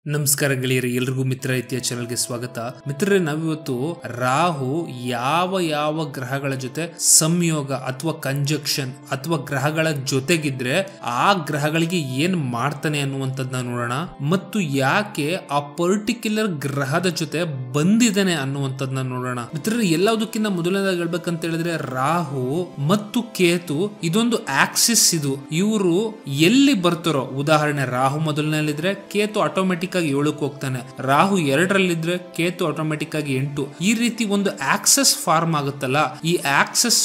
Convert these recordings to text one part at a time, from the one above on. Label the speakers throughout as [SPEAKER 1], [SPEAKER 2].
[SPEAKER 1] ನಮಸ್ಕಾರ ಗೆಳೆಯರಿ ಎಲ್ರಿಗೂ ಮಿತ್ರ ರೀತಿಯ ಚಾನಲ್ಗೆ ಸ್ವಾಗತ ಮಿತ್ರರೇ ನಾವಿವತ್ತು ರಾಹು ಯಾವ ಯಾವ ಗ್ರಹಗಳ ಜೊತೆ ಸಂಯೋಗ ಅಥವಾ ಕಂಜಕ್ಷನ್ ಅಥವಾ ಗ್ರಹಗಳ ಜೊತೆಗಿದ್ರೆ ಆ ಗ್ರಹಗಳಿಗೆ ಏನ್ ಮಾಡ್ತಾನೆ ಅನ್ನುವಂಥದ್ದನ್ನ ನೋಡೋಣ ಮತ್ತು ಯಾಕೆ ಆ ಪರ್ಟಿಕ್ಯುಲರ್ ಗ್ರಹದ ಜೊತೆ ಬಂದಿದ್ದಾನೆ ಅನ್ನುವಂಥದ್ದನ್ನ ನೋಡೋಣ ಮಿತ್ರರೇ ಎಲ್ಲದಕ್ಕಿಂತ ಮೊದಲನೇದಾಗಿ ಹೇಳ್ಬೇಕಂತ ಹೇಳಿದ್ರೆ ರಾಹು ಮತ್ತು ಕೇತು ಇದೊಂದು ಆಕ್ಸಿಸ್ ಇದು ಇವರು ಎಲ್ಲಿ ಬರ್ತಾರೋ ಉದಾಹರಣೆ ರಾಹು ಮೊದಲನೇಲಿದ್ರೆ ಕೇತು ಆಟೋಮೆಟಿಕ್ ಆಗಿ ಏಳಕ್ಕೆ ಹೋಗ್ತಾನೆ ರಾಹು ಎರಡರಲ್ಲಿದ್ರೆ ಕೇತು ಆಟೋಮೆಟಿಕ್ ಆಗಿ ಎಂಟು ಈ ರೀತಿ ಒಂದು ಆಕ್ಸೆಸ್ ಫಾರ್ಮ್ ಆಗುತ್ತಲ್ಲ ಈ ಆಕ್ಸೆಸ್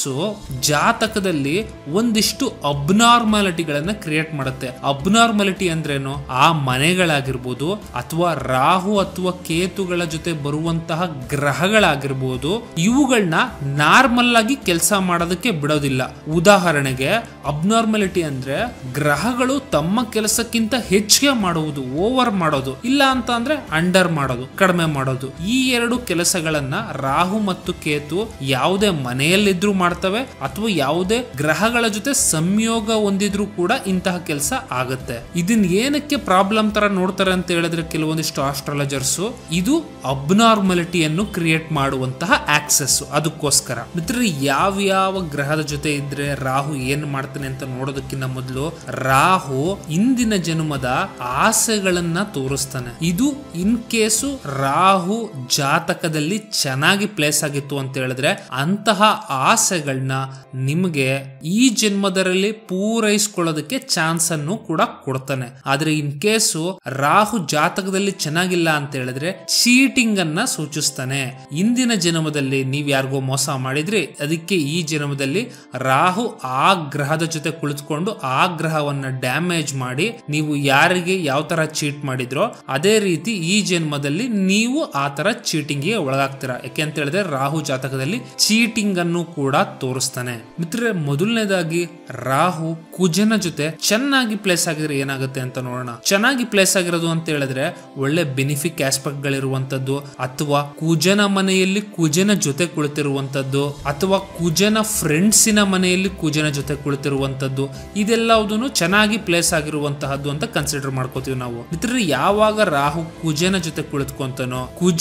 [SPEAKER 1] ಜಾತಕದಲ್ಲಿ ಒಂದಿಷ್ಟು ಅಬ್ನಾರ್ಮಾಲಿಟಿಗಳನ್ನ ಕ್ರಿಯೇಟ್ ಮಾಡುತ್ತೆ ಅಬ್ನಾರ್ಮಾಲಿಟಿ ಅಂದ್ರೇನು ಆ ಮನೆಗಳಾಗಿರ್ಬೋದು ಅಥವಾ ರಾಹು ಅಥವಾ ಕೇತುಗಳ ಜೊತೆ ಬರುವಂತಹ ಗ್ರಹಗಳಾಗಿರ್ಬೋದು ಇವುಗಳನ್ನ ನಾರ್ಮಲ್ ಆಗಿ ಕೆಲಸ ಮಾಡೋದಕ್ಕೆ ಬಿಡೋದಿಲ್ಲ ಉದಾಹರಣೆಗೆ ಅಬ್ನಾರ್ಮಾಲಿಟಿ ಅಂದ್ರೆ ಗ್ರಹಗಳು ತಮ್ಮ ಕೆಲಸಕ್ಕಿಂತ ಹೆಚ್ಚಿಗೆ ಮಾಡುವುದು ಓವರ್ ಮಾಡೋದು ಇಲ್ಲ ಅಂತ ಅಂದ್ರೆ ಅಂಡರ್ ಮಾಡೋದು ಕಡಿಮೆ ಮಾಡೋದು ಈ ಎರಡು ಕೆಲಸಗಳನ್ನ ರಾಹು ಮತ್ತು ಕೇತು ಯಾವುದೇ ಮನೆಯಲ್ಲಿದ್ರು ಮಾಡ್ತವೆ ಅಥವಾ ಯಾವುದೇ ಗ್ರಹಗಳ ಜೊತೆ ಸಂಯೋಗ ಹೊಂದಿದ್ರು ಕೂಡ ಇಂತಹ ಕೆಲಸ ಆಗುತ್ತೆ ಇದನ್ನ ಏನಕ್ಕೆ ಪ್ರಾಬ್ಲಮ್ ತರ ನೋಡ್ತಾರೆ ಅಂತ ಹೇಳಿದ್ರೆ ಕೆಲವೊಂದಿಷ್ಟು ಆಸ್ಟ್ರಾಲಜರ್ಸ್ ಇದು ಅಬ್ನಾರ್ಮಾಲಿಟಿಯನ್ನು ಕ್ರಿಯೇಟ್ ಮಾಡುವಂತಹ ಆಕ್ಸೆಸ್ ಅದಕ್ಕೋಸ್ಕರ ಮಿತ್ರರು ಯಾವ ಯಾವ ಗ್ರಹದ ಜೊತೆ ಇದ್ರೆ ರಾಹು ಏನ್ ಮಾಡ್ತಾನೆ ಅಂತ ನೋಡೋದಕ್ಕಿಂತ ಮೊದಲು ರಾಹು ಇಂದಿನ ಜನ್ಮದ ಆಸೆಗಳನ್ನ ತೋರಿಸ್ತಾನೆ ಇದು ಇನ್ ಕೇಸು ರಾಹು ಜಾತಕದಲ್ಲಿ ಚೆನ್ನಾಗಿ ಪ್ಲೇಸ್ ಆಗಿತ್ತು ಅಂತ ಹೇಳಿದ್ರೆ ಅಂತಹ ಆಸೆಗಳನ್ನ ನಿಮಗೆ ಈ ಜನ್ಮದರಲ್ಲಿ ಪೂರೈಸ್ಕೊಳ್ಳೋದಕ್ಕೆ ಚಾನ್ಸ್ ಅನ್ನು ಕೂಡ ಕೊಡ್ತಾನೆ ಆದ್ರೆ ಇನ್ ಕೇಸು ರಾಹು ಜಾತಕದಲ್ಲಿ ಚೆನ್ನಾಗಿಲ್ಲ ಅಂತ ಹೇಳಿದ್ರೆ ಚೀಟಿಂಗ್ ಅನ್ನ ಸೂಚಿಸ್ತಾನೆ ಇಂದಿನ ಜನ್ಮದಲ್ಲಿ ನೀವ್ ಯಾರಿಗೋ ಮೋಸ ಮಾಡಿದ್ರಿ ಅದಕ್ಕೆ ಈ ಜನ್ಮದಲ್ಲಿ ರಾಹು ಆ ಗ್ರಹದ ಜೊತೆ ಕುಳಿತುಕೊಂಡು ಆ ಗ್ರಹವನ್ನ ಡ್ಯಾಮೇಜ್ ಮಾಡಿ ನೀವು ಯಾರಿಗೆ ಯಾವ ತರ ಚೀಟ್ ಮಾಡಿದ್ರೋ ಅದೇ ರೀತಿ ಈ ಜನ್ಮದಲ್ಲಿ ನೀವು ಆ ತರ ಚೀಟಿಂಗ್ ಗೆ ಒಳಗಾಗ್ತೀರಾ ಯಾಕೆ ಅಂತ ಹೇಳಿದ್ರೆ ರಾಹು ಜಾತಕದಲ್ಲಿ ಚೀಟಿಂಗ್ ಅನ್ನು ಕೂಡ ತೋರಿಸ್ತಾನೆ ಮಿತ್ರರೆ ಮೊದಲನೇದಾಗಿ ರಾಹು ಕುಜನ ಜೊತೆ ಚೆನ್ನಾಗಿ ಪ್ಲೇಸ್ ಆಗಿದ್ರೆ ಏನಾಗುತ್ತೆ ಅಂತ ನೋಡೋಣ ಚೆನ್ನಾಗಿ ಪ್ಲೇಸ್ ಆಗಿರೋದು ಅಂತ ಹೇಳಿದ್ರೆ ಒಳ್ಳೆ ಬೆನಿಫಿಕ್ ಆಸ್ಪೆಕ್ಟ್ ಗಳಿರುವಂತದ್ದು ಅಥವಾ ಕುಜನ ಮನೆಯಲ್ಲಿ ಕುಜನ ಜೊತೆ ಕುಳಿತಿರುವಂತದ್ದು ಅಥವಾ ಕುಜನ ಫ್ರೆಂಡ್ಸಿನ ಮನೆಯಲ್ಲಿ ಕುಜನ ಜೊತೆ ಕುಳಿತಿರುವಂತದ್ದು ಇದೆಲ್ಲವುದನ್ನು ಚೆನ್ನಾಗಿ ಪ್ಲೇಸ್ ಆಗಿರುವಂತಹದ್ದು ಅಂತ ಕನ್ಸಿಡರ್ ಮಾಡ್ಕೋತೀವಿ ನಾವು ಮಿತ್ರರೆ ಯಾವಾಗ ರಾಹು ಕುಜನ ಜೊತೆ ಕುಳಿತುಕೊಂತಾನೋ ಕುಜ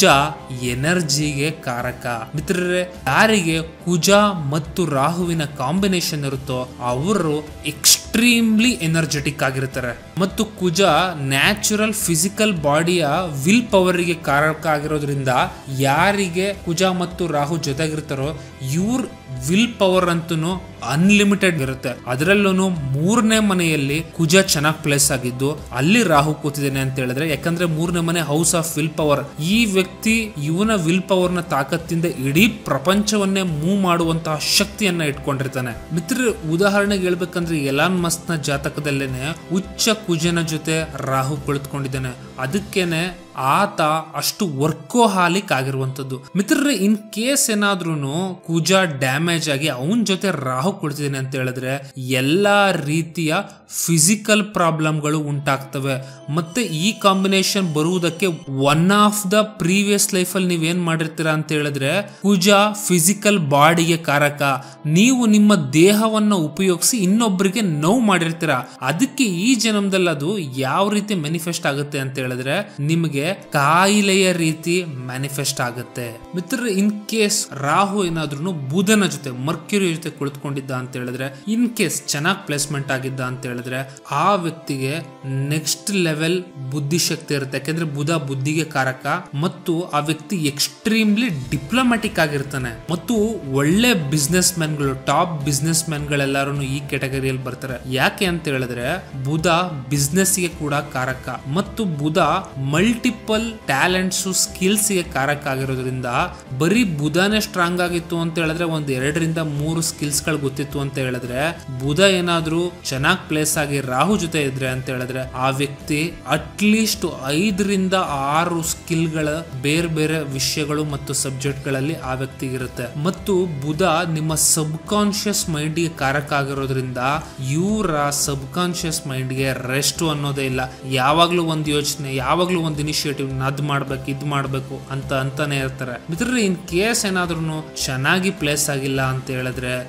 [SPEAKER 1] ಎನರ್ಜಿಗೆ ಕಾರಕ ಮಿತ್ರರೇ ಯಾರಿಗೆ ಕುಜ ಮತ್ತು ರಾಹುವಿನ ಕಾಂಬಿನೇಷನ್ ಇರುತ್ತೋ ಅವರು ಎಕ್ಸ್ಟ್ರೀಮ್ಲಿ ಎನರ್ಜೆಟಿಕ್ ಆಗಿರ್ತಾರೆ ಮತ್ತು ಕುಜ ನ್ಯಾಚುರಲ್ ಫಿಸಿಕಲ್ ಬಾಡಿಯ ವಿಲ್ ಪವರ್ಗೆ ಕಾರಕ ಆಗಿರೋದ್ರಿಂದ ಯಾರಿಗೆ ಕುಜ ಮತ್ತು ರಾಹು ಜೊತೆಗಿರ್ತಾರೋ ಇವ್ರ ವಿಲ್ ಪವರ್ ಅಂತೂ ಅನ್ಲಿಮಿಟೆಡ್ ಇರುತ್ತೆ ಅದರಲ್ಲೂ ಮೂರನೇ ಮನೆಯಲ್ಲಿ ಕುಜ ಚೆನ್ನಾಗಿ ಪ್ಲೇಸ್ ಆಗಿದ್ದು ಅಲ್ಲಿ ರಾಹು ಕೂತಿದ್ದೇನೆ ಅಂತ ಹೇಳಿದ್ರೆ ಯಾಕಂದ್ರೆ ಮೂರನೇ ಮನೆ ಹೌಸ್ ಆಫ್ ವಿಲ್ ಪವರ್ ಈ ವ್ಯಕ್ತಿ ಇವನ ವಿಲ್ ಪವರ್ ನ ತಾಕತ್ತಿಂದ ಇಡೀ ಪ್ರಪಂಚವನ್ನೇ ಮೂವ್ ಮಾಡುವಂತಹ ಶಕ್ತಿಯನ್ನ ಇಟ್ಕೊಂಡಿರ್ತಾನೆ ಮಿತ್ರ ಉದಾಹರಣೆಗೆ ಹೇಳ್ಬೇಕಂದ್ರೆ ಎಲಾನ್ ಮಸ್ಕ್ ನ ಜಾತಕದಲ್ಲೇನೆ ಉಚ್ಚ ಕುಜನ ಜೊತೆ ರಾಹು ಕುಳಿತುಕೊಂಡಿದ್ದಾನೆ ಅದಕ್ಕೇನೆ ಆತ ಅಷ್ಟು ವರ್ಕೋಹಾಲಿಕ್ ಆಗಿರುವಂತದ್ದು ಮಿತ್ರರೇ ಇನ್ ಕೇಸ್ ಏನಾದ್ರೂ ಕುಜ ಡ್ಯಾಮೇಜ್ ಆಗಿ ಅವನ ಜೊತೆ ರಾಹು ಕುಳಿತಿದ್ದೇನೆ ಅಂತ ಹೇಳಿದ್ರೆ ಎಲ್ಲಾ ರೀತಿಯ ಫಿಸಿಕಲ್ ಪ್ರಾಬ್ಲಮ್ಗಳು ಉಂಟಾಗ್ತವೆ ಮತ್ತೆ ಈ ಕಾಂಬಿನೇಷನ್ ಬರುವುದಕ್ಕೆ one of the previous life ಅಲ್ಲಿ ನೀವೇನ್ ಮಾಡಿರ್ತೀರಾ ಅಂತ ಹೇಳಿದ್ರೆ ಕುಜ ಫಿಸಿಕಲ್ ಬಾಡಿಗೆ ಕಾರಕ ನೀವು ನಿಮ್ಮ ದೇಹವನ್ನ ಉಪಯೋಗಿಸಿ ಇನ್ನೊಬ್ಬರಿಗೆ ನೋವು ಮಾಡಿರ್ತೀರಾ ಅದಕ್ಕೆ ಈ ಜನ್ಮದಲ್ಲಿ ಅದು ಯಾವ ರೀತಿ ಮ್ಯಾನಿಫೆಸ್ಟ್ ಆಗುತ್ತೆ ಅಂತ ಹೇಳಿದ್ರೆ ನಿಮಗೆ ಕಾಯಿಲೆಯ ರೀತಿ ಮ್ಯಾನಿಫೆಸ್ಟ್ ಆಗುತ್ತೆ ಮಿತ್ರ ಇನ್ ಕೇಸ್ ರಾಹು ಏನಾದ್ರೂ ಬುಧನ ಜೊತೆ ಮರ್ಕ್ಯುರಿ ಜೊತೆ ಕುಳಿತುಕೊಂಡಿದ್ದ ಅಂತ ಹೇಳಿದ್ರೆ ಇನ್ ಕೇಸ್ ಚೆನ್ನಾಗಿ ಪ್ಲೇಸ್ಮೆಂಟ್ ಆಗಿದ್ದ ಅಂತ ಹೇಳಿದ್ರೆ ಆ ವ್ಯಕ್ತಿಗೆ ನೆಕ್ಸ್ಟ್ ಲೆವೆಲ್ ಬುದ್ಧಿಶಕ್ತಿ ಇರುತ್ತೆ ಯಾಕೆಂದ್ರೆ ಬುಧ ಬುದ್ಧಿಗೆ ಕಾರಕ ಮತ್ತು ಆ ವ್ಯಕ್ತಿ ಎಕ್ಸ್ಟ್ರೀಮ್ಲಿ ಡಿಪ್ಲೊಮ್ಯಾಟಿಕ್ ಆಗಿರ್ತಾನೆ ಮತ್ತು ಒಳ್ಳೆ ಬಿಸ್ನೆಸ್ ಮ್ಯಾನ್ಗಳು ಟಾಪ್ ಬಿಸ್ನೆಸ್ ಮ್ಯಾನ್ಗಳೆಲ್ಲರೂ ಈ ಕೆಟಗರಿಯಲ್ಲಿ ಬರ್ತಾರೆ ಯಾಕೆ ಅಂತ ಹೇಳಿದ್ರೆ ಬುಧ ಬಿಸ್ನೆಸ್ ಗೆ ಕೂಡ ಕಾರಕ ಮತ್ತು ಬುಧ ಮಲ್ಟಿಪಲ್ ಟ್ಯಾಲೆಂಟ್ಸ್ ಸ್ಕಿಲ್ಸ್ ಗೆ ಕಾರಕ ಆಗಿರೋದ್ರಿಂದ ಬರೀ ಬುಧನೇ ಸ್ಟ್ರಾಂಗ್ ಆಗಿತ್ತು ಅಂತ ಹೇಳಿದ್ರೆ ಒಂದ್ ಎರಡರಿಂದ ಮೂರು ಸ್ಕಿಲ್ಸ್ ಗಳು ಗೊತ್ತಿತ್ತು ಅಂತ ಹೇಳಿದ್ರೆ ಬುಧ ಏನಾದ್ರೂ ಚೆನ್ನಾಗಿ ಪ್ಲೇಸ್ ಆಗಿ ರಾಹು ಜೊತೆ ಇದ್ರೆ ಅಂತ ಹೇಳಿದ್ರೆ ಆ ವ್ಯಕ್ತಿ ಅಟ್ಲೀಸ್ಟ್ ಐದರಿಂದ ಆರು ಸ್ಕಿಲ್ ಗಳ ಬೇರೆ ಬೇರೆ ವಿಷಯಗಳು ಮತ್ತು ಸಬ್ಜೆಕ್ಟ್ ಗಳಲ್ಲಿ ಆ ವ್ಯಕ್ತಿಗಿರುತ್ತೆ ಮತ್ತು ಬುಧ ನಿಮ್ಮ ಸಬ್ ಕಾನ್ಶಿಯಸ್ ಮೈಂಡ್ ಗೆ ಕಾರಕ ಆಗಿರೋದ್ರಿಂದ ಇವರ ಸಬ್ ಕಾನ್ಶಿಯಸ್ ಮೈಂಡ್ ಗೆ ರೆಸ್ಟ್ ಅನ್ನೋದೇ ಇಲ್ಲ ಯಾವಾಗ್ಲೂ ಒಂದು ಯೋಚನೆ ಯಾವಾಗ್ಲೂ ಒಂದು ಇನಿಷಿಯೇಟಿವ್ ಅದ್ ಮಾಡ್ಬೇಕು ಇದ್ ಮಾಡ್ಬೇಕು ಅಂತ ಅಂತಾನೆ ಇರ್ತಾರೆ ಮಿತ್ರರೇ ಇನ್ ಕೇಸ್ ಏನಾದ್ರೂ ಚೆನ್ನಾಗಿ ಪ್ಲೇಸ್ ಆಗಿಲ್ಲ ಅಂತ ಹೇಳಿದ್ರೆ this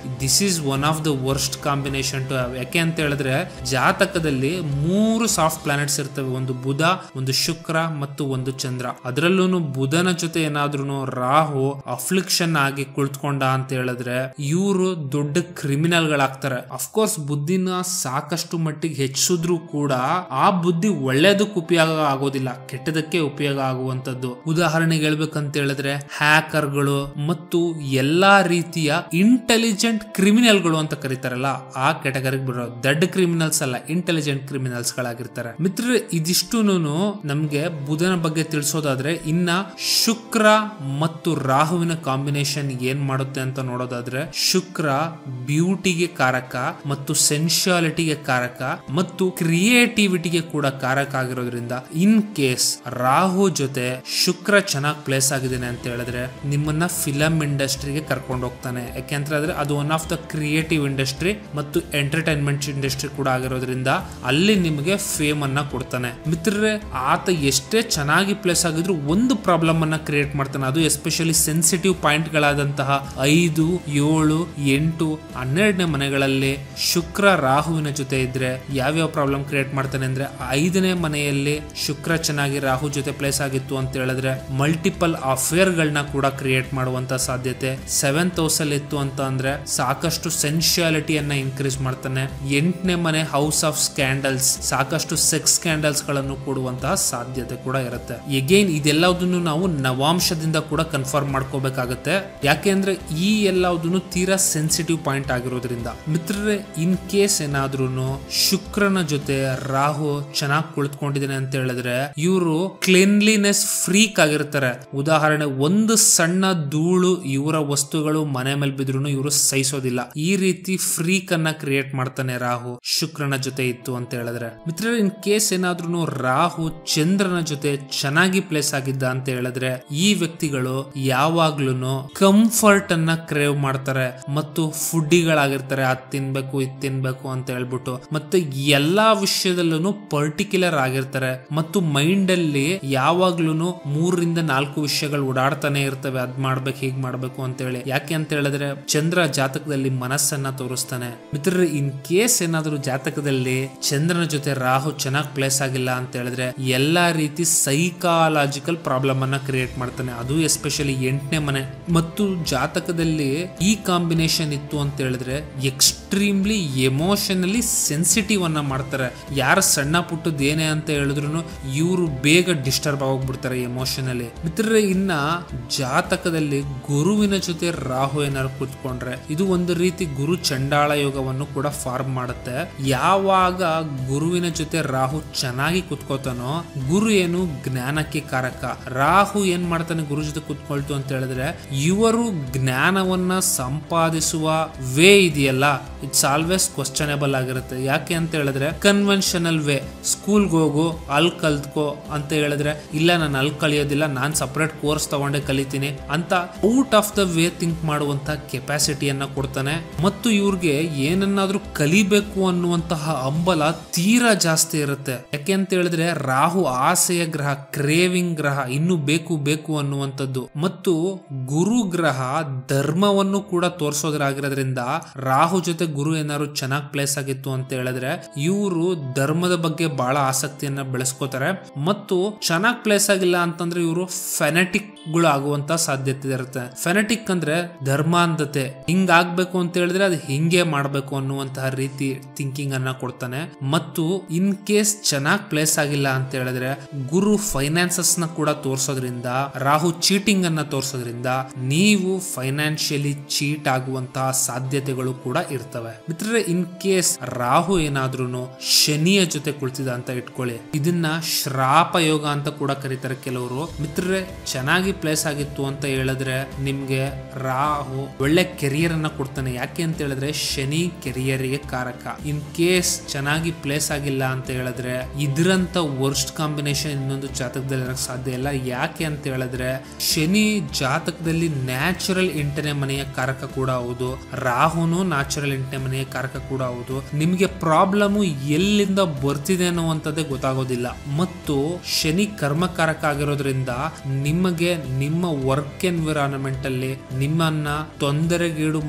[SPEAKER 1] is one of the worst combination to have ಯಾಕೆ ಅಂತ ಹೇಳಿದ್ರೆ ಜಾತಕದಲ್ಲಿ ಮೂರು ಸಾಫ್ಟ್ ಪ್ಲಾನೆಟ್ಸ್ ಇರ್ತವೆ ಒಂದು ಬುಧ ಒಂದು ಶುಕ್ರ ಮತ್ತು ಒಂದು ಚಂದ್ರ ಅದರಲ್ಲೂ ಬುಧನ ಜೊತೆ ಏನಾದ್ರೂ ರಾಹು ಅಫ್ಲಿಕ್ಷನ್ ಆಗಿ ಕುಳಿತುಕೊಂಡ ಅಂತ ಹೇಳಿದ್ರೆ ಇವರು ದೊಡ್ಡ ಕ್ರಿಮಿನಲ್ ಗಳಾಗ್ತಾರೆ ಅಫ್ಕೋರ್ಸ್ ಬುದ್ಧಿನ ಸಾಕಷ್ಟು ಮಟ್ಟಿಗೆ ಹೆಚ್ಚಿದ್ರು ಕೂಡ ಆ ಬುದ್ಧಿ ಒಳ್ಳೇದಕ್ಕೆ ಉಪಯೋಗ ಆಗೋದಿಲ್ಲ ಕೆಟ್ಟದಕ್ಕೆ ಉಪಯೋಗ ಆಗುವಂತದ್ದು ಉದಾಹರಣೆಗೆ ಹೇಳ್ಬೇಕಂತ ಹೇಳಿದ್ರೆ ಹ್ಯಾಕರ್ಗಳು ಮತ್ತು ಎಲ್ಲಾ ರೀತಿಯ ಇಂಟೆಲಿಜೆಂಟ್ ಕ್ರಿಮಿನಲ್ಗಳು ಅಂತ ಕರೀತಾರಲ್ಲ ಆ ಕೆಟಗರಿಗೆ ಬರೋ ದಡ್ ಕ್ರಿಮಿನಲ್ಸ್ ಅಲ್ಲ ಇಂಟೆಲಿಜೆಂಟ್ ಕ್ರಿಮಿನಲ್ಸ್ ಗಳಾಗಿರ್ತಾರೆ ಮಿತ್ರರೆ ಇದಿಷ್ಟು ನಮ್ಗೆ ಬುಧನ ಬಗ್ಗೆ ತಿಳಿಸೋದಾದ್ರೆ ಇನ್ನ ಶುಕ್ರ ಮತ್ತು ರಾಹುವಿನ ಕಾಂಬಿನೇಷನ್ ಏನ್ ಮಾಡುತ್ತೆ ಅಂತ ನೋಡೋದಾದ್ರೆ ಶುಕ್ರ ಬ್ಯೂಟಿಗೆ ಕಾರಕ ಮತ್ತು ಸೆನ್ಶುಯಾಲಿಟಿಗೆ ಕಾರಕ ಮತ್ತು ಕ್ರಿಯೇಟಿವಿಟಿಗೆ ಕೂಡ ಕಾರಕ ಆಗಿರೋದ್ರಿಂದ ಇನ್ ಕೇಸ್ ರಾಹು ಜೊತೆ ಶುಕ್ರ ಚೆನ್ನಾಗಿ ಪ್ಲೇಸ್ ಆಗಿದ್ದೇನೆ ಅಂತ ಹೇಳಿದ್ರೆ ನಿಮ್ಮನ್ನ ಫಿಲಂ ಇಂಡಸ್ಟ್ರಿಗೆ ಕರ್ಕೊಂಡು ಹೋಗ್ತಾನೆ ಯಾಕೆಂತ ಹೇಳಿದ್ರೆ ಅದು one of the creative industry ಮತ್ತು ಎಂಟರ್ಟೈನ್ಮೆಂಟ್ ಇಂಡಸ್ಟ್ರಿ ಕೂಡ ಆಗಿರೋದ್ರಿಂದ ಅಲ್ಲಿ ನಿಮಗೆ ಫೇಮ್ ಅನ್ನ ಕೊಡ್ತಾನೆ ಮಿತ್ರರೇ ಆತ ಎಷ್ಟೇ ಚೆನ್ನಾಗಿ ಪ್ಲೇಸ್ ಆಗಿದ್ರು ಒಂದು ಪ್ರಾಬ್ಲಮ್ ಅನ್ನ ಕ್ರಿಯೇಟ್ ಮಾಡ್ತಾನೆ ಅದು ಎಸ್ಪೆಷಲಿ ಸೆನ್ಸಿಟಿವ್ ಪಾಯಿಂಟ್ ಗಳಾದಂತಹ ಐದು ಏಳು ಎಂಟು ಹನ್ನೆರಡನೇ ಮನೆಗಳಲ್ಲಿ ಶುಕ್ರ ರಾಹುವಿನ ಜೊತೆ ಇದ್ರೆ ಯಾವ್ಯಾವ ಪ್ರಾಬ್ಲಮ್ ಕ್ರಿಯೇಟ್ ಮಾಡ್ತಾನೆ ಅಂದ್ರೆ ಐದನೇ ಮನೆಯಲ್ಲಿ ಶುಕ್ರ ಚೆನ್ನಾಗಿ ರಾಹು ಜೊತೆ ಪ್ಲೇಸ್ ಆಗಿತ್ತು ಅಂತ ಹೇಳಿದ್ರೆ ಮಲ್ಟಿಪಲ್ ಅಫೇರ್ ಗಳನ್ನ ಕೂಡ ಕ್ರಿಯೇಟ್ ಮಾಡುವಂತ ಸಾಧ್ಯತೆ ಸೆವೆಂತ್ ಹೌಸ್ ಅಲ್ಲಿ ಇತ್ತು ಅಂತ ಅಂದ್ರೆ ಸಾಕಷ್ಟು ಸೆನ್ಶುಯಾಲಿಟಿಯನ್ನ ಇನ್ಕ್ರೀಸ್ ಮಾಡ್ತಾನೆ ಎಂಟನೇ ಮನೆ ಹೌಸ್ ಆಫ್ ಸ್ಕ್ಯಾಂಡಲ್ಸ್ ಸಾಕಷ್ಟು ಸೆಕ್ಸ್ ಸ್ಕ್ಯಾಂಡಲ್ಸ್ ಗಳನ್ನು ಕೊಡುವಂತಹ ಸಾಧ್ಯತೆ ಕೂಡ ಇರುತ್ತೆ ಎಗೈನ್ ಇದೆಲ್ಲದನ್ನು ನಾವು ನವಾಂಶದಿಂದ ಕೂಡ ಕನ್ಫರ್ಮ್ ಮಾಡ್ಕೋಬೇಕಾಗತ್ತೆ ಯಾಕೆಂದ್ರೆ ಈ ಎಲ್ಲದನ್ನು ತೀರಾ ಸೆನ್ಸಿಟಿವ್ ಪಾಯಿಂಟ್ ಆಗಿರೋದ್ರಿಂದ ಮಿತ್ರರೇ ಇನ್ ಕೇಸ್ ಏನಾದ್ರೂ ಶುಕ್ರನ ಜೊತೆ ರಾಹು ಚೆನ್ನಾಗಿ ಕುಳಿತುಕೊಂಡಿದ್ದಾನೆ ಅಂತ ಹೇಳಿದ್ರೆ ಇವರು ಕ್ಲೀನ್ಲಿನೆಸ್ ಫ್ರೀಕ್ ಆಗಿರ್ತಾರೆ ಉದಾಹರಣೆ ಒಂದು ಸಣ್ಣ ಧೂಳು ಇವರ ವಸ್ತುಗಳು ಮನೆ ಮೇಲೆ ಬಿದ್ರು ಇವರು ಸಹಿಸೋದಿಲ್ಲ ಈ ರೀತಿ ಫ್ರೀಕ್ ಅನ್ನ ಕ್ರಿಯೇಟ್ ಮಾಡ್ತಾನೆ ರಾಹು ಶುಕ್ರನ ಜೊತೆ ಇತ್ತು ಅಂತ ಹೇಳಿದ್ರೆ ಮಿತ್ರ ಇನ್ ಕೇಸ್ ಏನಾದ್ರೂ ರಾಹು ಚಂದ್ರನ ಜೊತೆ ಚೆನ್ನಾಗಿ ಪ್ಲೇಸ್ ಆಗಿದ್ದ ಅಂತ ಹೇಳಿದ್ರೆ ಈ ವ್ಯಕ್ತಿಗಳು ಯಾವಾಗ್ಲೂ ಕಂಫರ್ಟ್ ಅನ್ನ ಕ್ರೇವ್ ಮಾಡ್ತಾರೆ ಮತ್ತು ಫುಡ್ಡಿಗಳಾಗಿರ್ತಾರೆ ಅದ್ ತಿನ್ಬೇಕು ಇದ್ ತಿನ್ಬೇಕು ಅಂತ ಹೇಳ್ಬಿಟ್ಟು ಮತ್ತೆ ಎಲ್ಲಾ ವಿಷಯದಲ್ಲೂ ಪರ್ಟಿಕ್ಯುಲರ್ ಆಗಿರ್ತಾರೆ ಮತ್ತು ಮೈಂಡ್ ಅಲ್ಲಿ ಯಾವಾಗ್ಲೂ ಮೂರರಿಂದ ನಾಲ್ಕು ವಿಷಯಗಳು ಓಡಾಡ್ತಾನೆ ಇರ್ತವೆ ಅದ್ ಮಾಡ್ಬೇಕು ಹೀಗ್ ಮಾಡ್ಬೇಕು ಅಂತ ಹೇಳಿ ಯಾಕೆ ಅಂತ ಹೇಳಿದ್ರೆ ಚಂದ್ರ ಜಾತಕದಲ್ಲಿ ಮನಸ್ಸನ್ನ ತೋರಿಸ್ತಾನೆ ಮಿತ್ರರು ಇನ್ ಕೇಸ್ ಏನಾದ್ರೂ ಜಾತಕದಲ್ಲಿ ಚಂದ್ರನ ಜೊತೆ ರಾಹು ಚೆನ್ನಾಗಿ ಪ್ಲೇಸ್ ಆಗಿಲ್ಲ ಅಂತ ಹೇಳಿದ್ರೆ ಎಲ್ಲಾ ರೀತಿ ಸೈಕಾಲಜಿಕಲ್ ಪ್ರಾಬ್ಲಮ್ ಅನ್ನ ಕ್ರಿಯೇಟ್ ಮಾಡ್ತಾನೆ ಅದು ಎಸ್ಪೆಷಲಿ ಎಂಟನೇ ಮನೆ ಮತ್ತು ಜಾತಕದಲ್ಲಿ ಈ ಕಾಂಬಿನೇಷನ್ ಇತ್ತು ಅಂತ ಹೇಳಿದ್ರೆ ಎಕ್ಸ್ಟ್ರೀಮ್ಲಿ ಎಮೋಷನಲಿ ಸೆನ್ಸಿಟಿವ್ ಅನ್ನ ಮಾಡ್ತಾರೆ ಯಾರ ಸಣ್ಣ ಪುಟ್ಟದ ಏನೇ ಅಂತ ಹೇಳಿದ್ರು ಇವರು ಬೇಗ ಡಿಸ್ಟರ್ಬ್ ಆಗೋಗ್ಬಿಡ್ತಾರೆ ಎಮೋಷನಲಿ ಮಿತ್ರರೇ ಇನ್ನ ಜಾತಕದಲ್ಲಿ ಗುರುವಿನ ಜೊತೆ ರಾಹು ಏನಾದ್ರು ಕೂತ್ಕೊಂಡ್ರೆ ಇದು ಒಂದು ರೀತಿ ಗುರು ಚಂಡಾಳ ಯೋಗವನ್ನು ಕೂಡ ಫಾರ್ಮ್ ಮಾಡುತ್ತೆ ಯಾವಾಗ ಗುರುವಿನ ಜೊತೆ ರಾಹು ಚೆನ್ನಾಗಿ ಕುತ್ಕೋತಾನೋ ಗುರು ಏನು ಜ್ಞಾನಕ್ಕೆ ಕಾರಕ ರಾಹು ಏನ್ ಮಾಡ್ತಾನೆ ಗುರು ಜೊತೆ ಕುತ್ಕೊಳ್ತು ಅಂತ ಹೇಳಿದ್ರೆ ಇವರು ಜ್ಞಾನವನ್ನ ಸಂಪಾದಿಸುವ ವೇ ಇದೆಯಲ್ಲ ಇಟ್ಸ್ ಆಲ್ವೇಸ್ ಕ್ವಶನೇಬಲ್ ಆಗಿರುತ್ತೆ ಯಾಕೆ ಅಂತ ಹೇಳಿದ್ರೆ ಕನ್ವೆನ್ಷನಲ್ ವೇ ಸ್ಕೂಲ್ಗೆ ಹೋಗು ಅಲ್ಲಿ ಕಲ್ತ್ಕೋ ಅಂತ ಹೇಳಿದ್ರೆ ಇಲ್ಲ ನಾನು ಅಲ್ಲಿ ಕಲಿಯೋದಿಲ್ಲ ನಾನು ಸಪರೇಟ್ ಕೋರ್ಸ್ ತಗೊಂಡೆ ಕಲಿತೀನಿ ಅಂತ out of the way think ಮಾಡುವಂತ ಕೆಪಾಸಿಟಿಯನ್ನ ಕೊಡ್ತಾನೆ ಮತ್ತು ಇವ್ರಿಗೆ ಏನನ್ನಾದ್ರೂ ಕಲಿಬೇಕು ಅನ್ನುವಂತಹ ಹಂಬಲ ತೀರಾ ಜಾಸ್ತಿ ಇರುತ್ತೆ ಯಾಕೆ ಅಂತ ಹೇಳಿದ್ರೆ ರಾಹು ಆಸೆಯ ಗ್ರಹ ಕ್ರೇವಿಂಗ್ ಗ್ರಹ ಇನ್ನು ಬೇಕು ಬೇಕು ಅನ್ನುವಂಥದ್ದು ಮತ್ತು ಗುರು ಗ್ರಹ ಧರ್ಮವನ್ನು ಕೂಡ ತೋರಿಸೋದ್ರಾಗಿರೋದ್ರಿಂದ ರಾಹು ಜೊತೆ ಗುರು ಏನಾದ್ರು ಚೆನ್ನಾಗಿ ಪ್ಲೇಸ್ ಆಗಿತ್ತು ಅಂತ ಹೇಳಿದ್ರೆ ಇವರು ಧರ್ಮದ ಬಗ್ಗೆ ಬಹಳ ಆಸಕ್ತಿಯನ್ನ ಬೆಳೆಸ್ಕೋತಾರೆ ಮತ್ತು ಚೆನ್ನಾಗಿ ಪ್ಲೇಸ್ ಆಗಿಲ್ಲ ಅಂತಂದ್ರೆ ಇವರು ಫೆನೆಟಿಕ್ ಗಳು ಆಗುವಂತ ಸಾಧ್ಯತೆ ಇರುತ್ತೆ ಫೆನೆಟಿಕ್ ಅಂದ್ರೆ ಧರ್ಮಾಂಧತೆ ಹಿಂಗ್ ಆಗ್ಬೇಕು ಅಂತ ಹೇಳಿದ್ರೆ ಅದು ಹಿಂಗೆ ಮಾಡ್ಬೇಕು ಅನ್ನುವಂತಹ ರೀತಿ ಥಿಂಕಿಂಗ್ ಅನ್ನ ಕೊಡ್ತಾನೆ ಮತ್ತು ಇನ್ ಕೇಸ್ ಚೆನ್ನಾಗಿ ಪ್ಲೇಸ್ ಆಗಿಲ್ಲ ಅಂತ ಹೇಳಿದ್ರೆ ಗುರು ಫೈನಾನ್ಸಸ್ ನ ಕೂಡ ತೋರಿಸೋದ್ರಿಂದ ರಾಹು ಚೀಟಿಂಗ್ ಅನ್ನ ತೋರಿಸೋದ್ರಿಂದ ನೀವು ಫೈನಾನ್ಷಿಯಲಿ ಚೀಟ್ ಆಗುವಂತಹ ಸಾಧ್ಯತೆಗಳು ಕೂಡ ಇರ್ತವೆ ಮಿತ್ರರೆ ಇನ್ ಕೇಸ್ ರಾಹು ಏನಾದ್ರೂ ಶನಿಯ ಜೊತೆ ಕುಳಿತಿದ ಅಂತ ಇಟ್ಕೊಳ್ಳಿ ಇದನ್ನ ಶ್ರಾಪ ಯೋಗ ಅಂತ ಕೂಡ ಕರೀತಾರೆ ಕೆಲವರು ಮಿತ್ರರೆ ಚೆನ್ನಾಗಿ ಪ್ಲೇಸ್ ಆಗಿತ್ತು ಅಂತ ಹೇಳಿದ್ರೆ ನಿಮ್ಗೆ ರಾಹು ಒಳ್ಳೆ ಕೆರಿಯರ್ ಅನ್ನ ಕೊಡ್ತಾನೆ ಯಾಕೆ ಅಂತ ಹೇಳಿದ್ರೆ ಶನಿ ಕೆರಿಯರ್ಗೆ ಕಾರಕ ಇನ್ ಕೇಸ್ ಚೆನ್ನಾಗಿ ಪ್ಲೇಸ್ ಆಗಿಲ್ಲ ಅಂತ ಹೇಳಿದ್ರೆ ಇದ್ರಂತ ವರ್ಸ್ಟ್ ಕಾಂಬಿನೇಷನ್ ಇನ್ನೊಂದು ಜಾತಕದಲ್ಲಿ ಇರಕ್ ಸಾಧ್ಯ ಇಲ್ಲ ಯಾಕೆ ಅಂತ ಹೇಳಿದ್ರೆ ಶನಿ ಜಾತಕದಲ್ಲಿ ನ್ಯಾಚುರಲ್ ಎಂಟನೇ ಮನೆಯ ಕಾರಕ ಕೂಡ ಹೌದು ರಾಹುನು ನ್ಯಾಚುರಲ್ ಎಂಟನೇ ಮನೆಯ ಕಾರಕ ಕೂಡ ಹೌದು ನಿಮ್ಗೆ ಪ್ರಾಬ್ಲಮ್ ಎಲ್ಲಿಂದ ಬರ್ತಿದೆ ಅನ್ನುವಂಥದ್ದೇ ಗೊತ್ತಾಗೋದಿಲ್ಲ ಮತ್ತು ಶನಿ ಕರ್ಮಕಾರಕ ಆಗಿರೋದ್ರಿಂದ ನಿಮಗೆ ನಿಮ್ಮ ವರ್ಕ್ ಎನ್ವಿರಾನ್ಮೆಂಟ್ ಅಲ್ಲಿ ನಿಮ್ಮನ್ನ ತೊಂದರೆಗೀಡು ಮಾಡುವಂತ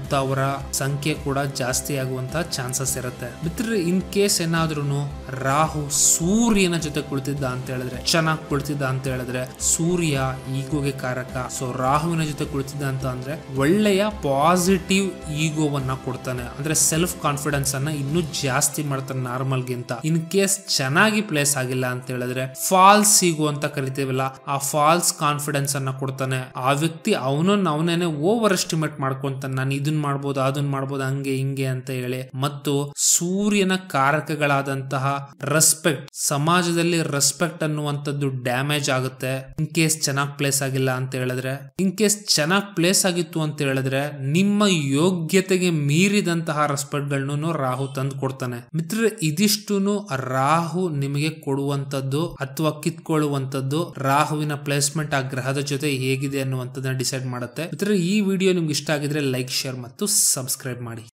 [SPEAKER 1] ಅಂತವರ ಸಂಖ್ಯೆ ಕೂಡ ಜಾಸ್ತಿ ಆಗುವಂತ ಚಾನ್ಸಸ್ ಇರುತ್ತೆ ಮಿತ್ರರೆ ಇನ್ ಕೇಸ್ ಏನಾದ್ರೂ ರಾಹು ಸೂರ್ಯನ ಜೊತೆ ಕುಳಿತಿದ್ದ ಅಂತ ಹೇಳಿದ್ರೆ ಚೆನ್ನಾಗಿ ಕುಳಿತಿದ್ದ ಅಂತ ಹೇಳಿದ್ರೆ ಸೂರ್ಯ ಈಗೋಗೆ ಕಾರಕ ಸೊ ರಾಹುವಿನ ಜೊತೆ ಕುಳಿತಿದ್ದ ಅಂತ ಅಂದ್ರೆ ಒಳ್ಳೆಯ ಪಾಸಿಟಿವ್ ಈಗೋವನ್ನ ಕೊಡ್ತಾನೆ ಅಂದ್ರೆ ಸೆಲ್ಫ್ ಕಾನ್ಫಿಡೆನ್ಸ್ ಅನ್ನ ಇನ್ನೂ ಜಾಸ್ತಿ ಮಾಡ್ತಾನೆ ನಾರ್ಮಲ್ ಗಿಂತ ಇನ್ ಕೇಸ್ ಚೆನ್ನಾಗಿ ಪ್ಲೇಸ್ ಆಗಿಲ್ಲ ಅಂತ ಹೇಳಿದ್ರೆ ಫಾಲ್ಸ್ ಈಗೋ ಅಂತ ಕರಿತೀವಲ್ಲ ಆ ಫಾಲ್ಸ್ ಕಾನ್ಫಿಡೆನ್ಸ್ ಅನ್ನ ಕೊಡ್ತಾನೆ ಆ ವ್ಯಕ್ತಿ ಅವನನ್ನ ಅವನೇನೆ ಓವರ್ ಎಸ್ಟಿಮೇಟ್ ಮಾಡ್ಕೊಂತಾನೆ ನಾನು ಇದನ್ ಮಾಡ್ಬೋದು ಅದನ್ ಮಾಡ್ಬೋದು ಹಂಗೆ ಹಿಂಗೆ ಅಂತ ಹೇಳಿ ಮತ್ತು ಸೂರ್ಯನ ಕಾರಕಗಳಾದಂತಹ ರೆಸ್ಪೆಕ್ಟ್ ಸಮಾಜದಲ್ಲಿ ರೆಸ್ಪೆಕ್ಟ್ ಅನ್ನುವಂಥದ್ದು ಡ್ಯಾಮೇಜ್ ಆಗುತ್ತೆ ಇನ್ ಕೇಸ್ ಚೆನ್ನಾಗಿ ಪ್ಲೇಸ್ ಆಗಿಲ್ಲ ಅಂತ ಹೇಳಿದ್ರೆ ಇನ್ ಕೇಸ್ ಚೆನ್ನಾಗಿ ಪ್ಲೇಸ್ ಆಗಿತ್ತು ಅಂತ ಹೇಳಿದ್ರೆ ನಿಮ್ಮ ಯೋಗ್ಯತೆಗೆ ಮೀರಿದಂತಹ ರೆಸ್ಪೆಕ್ಟ್ ಗಳನ್ನು ರಾಹು ತಂದು ಕೊಡ್ತಾನೆ ಮಿತ್ರ ಇದಿಷ್ಟುನು ರಾಹು ನಿಮಗೆ ಕೊಡುವಂತದ್ದು ಅಥವಾ ಕಿತ್ಕೊಳ್ಳುವಂತದ್ದು ರಾಹುವಿನ ಪ್ಲೇಸ್ಮೆಂಟ್ ಆ ಗ್ರಹದ ಜೊತೆ ಹೇಗಿದೆ ಅನ್ನುವಂಥದ್ದನ್ನ ಡಿಸೈಡ್ ಮಾಡುತ್ತೆ ಮಿತ್ರ ಈ ವಿಡಿಯೋ ನಿಮ್ಗೆ ಇಷ್ಟ ಆಗಿದ್ರೆ ಲೈಕ್ ಶೇರ್ ಮತ್ತು ಸಬ್ಸ್ಕ್ರೈಬ್ ಮಾಡಿ